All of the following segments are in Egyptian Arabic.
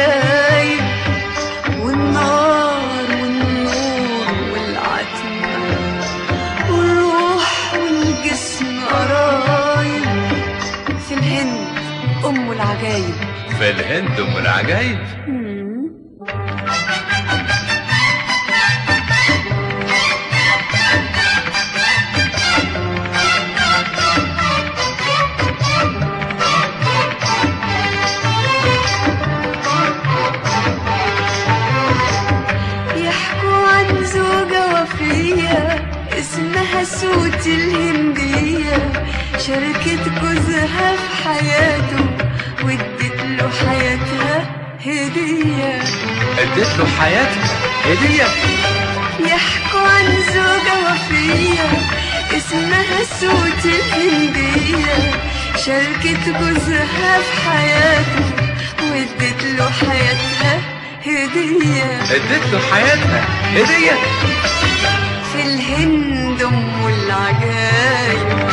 العجايب والنار والنور والعتمة والروح والجسم قرايب في الهند أم العجايب في الهند ام العجايب يحكوا عن زوجة وفية اسمها سوتي الهندية شاركت جوزها في حياته وادت له حياتها هدية اديت له حياتها هديه يحكوا عن زوجة وفية اسمها سوتي الهندية شاركت جوزها في حياته وادت له حياتها هدية اديت له حياتها هديه في الهند ام العجايب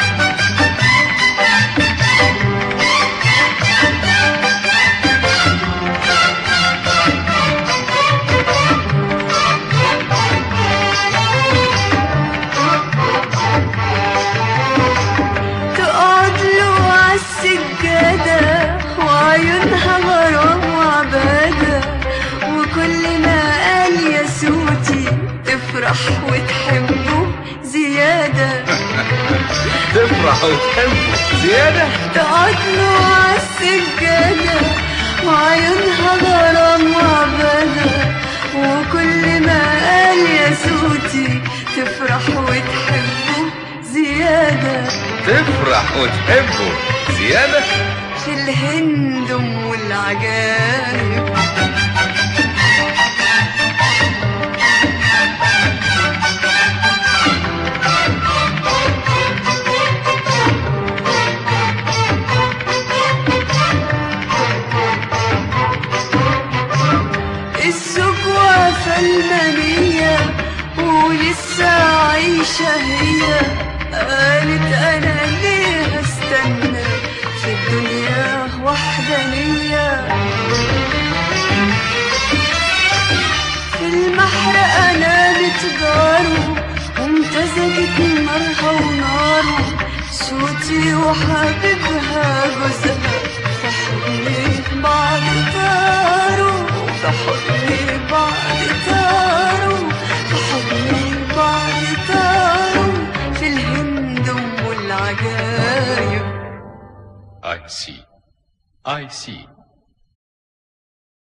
تقعد له عالسجادة وعيونها غرام وعبادة وكل ما قال يا سوتي تفرح وتحبه زيادة تفرح وتحبه زياده تقعد له عالسجادة وعيونها غرام وعبادة وكل ما قال يا سوتي تفرح وتحبه زيادة تفرح وتحبه زياده في الهند ام العجايب الزوج واقفة المنية ولسه عايشة هي قالت أنا ليه استنى في الدنيا وحدانية في المحرقة نالت جاره وامتزجت نارها وناره صوتي وحبيبها جوزها في حضن بعض طاروا في حضن بعض طاروا في حضن بعض طاروا في الهند ام العجايب I see I see